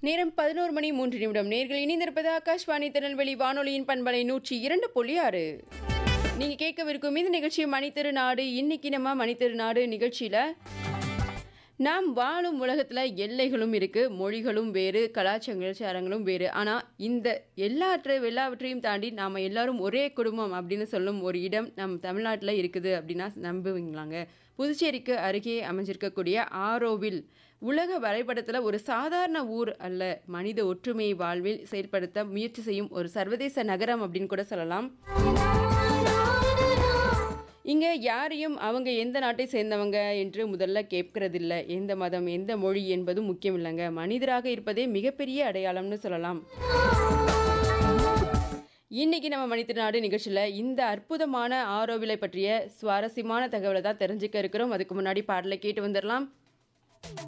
நேரம் பதினோரு மணி மூன்று நிமிடம் நேர்கள் இணைந்திருப்பது ஆகாஷ்வாணி திருநெல்வேலி வானொலியின் பண்பலை நூற்றி இரண்டு புள்ளி ஆறு நீங்கள் கேட்கவிருக்கும் இந்த நிகழ்ச்சி மணித்திருநாடு இன்னைக்கு நம்ம மணித்திருநாடு நிகழ்ச்சியில் நாம் வாழும் உலகத்தில் எல்லைகளும் இருக்குது மொழிகளும் வேறு கலாச்சாரங்களும் வேறு ஆனால் இந்த எல்லாற்றை எல்லாவற்றையும் தாண்டி நாம் எல்லாரும் ஒரே குடும்பம் அப்படின்னு சொல்லும் ஒரு இடம் நம் தமிழ்நாட்டில் இருக்குது அப்படின்னா நம்புவீங்களாங்க புதுச்சேரிக்கு அருகே அமைஞ்சிருக்கக்கூடிய ஆரோவில் உலக வரைபடத்தில் ஒரு சாதாரண ஊர் அல்ல மனித ஒற்றுமையை வாழ்வில் செயல்படுத்த முயற்சி செய்யும் ஒரு சர்வதேச நகரம் அப்படின்னு கூட சொல்லலாம் இங்கே யாரையும் அவங்க எந்த நாட்டை சேர்ந்தவங்க என்று முதல்ல கேட்கறதில்ல எந்த மதம் எந்த மொழி என்பதும் முக்கியம் இல்லைங்க மனிதராக இருப்பதே மிகப்பெரிய அடையாளம்னு சொல்லலாம் இன்னைக்கு நம்ம மனித நாடு நிகழ்ச்சியில் இந்த அற்புதமான ஆரோவிலை பற்றிய சுவாரஸ்யமான தகவலை தான் தெரிஞ்சுக்க இருக்கிறோம் அதுக்கு முன்னாடி பாடலை கேட்டு வந்துடலாம்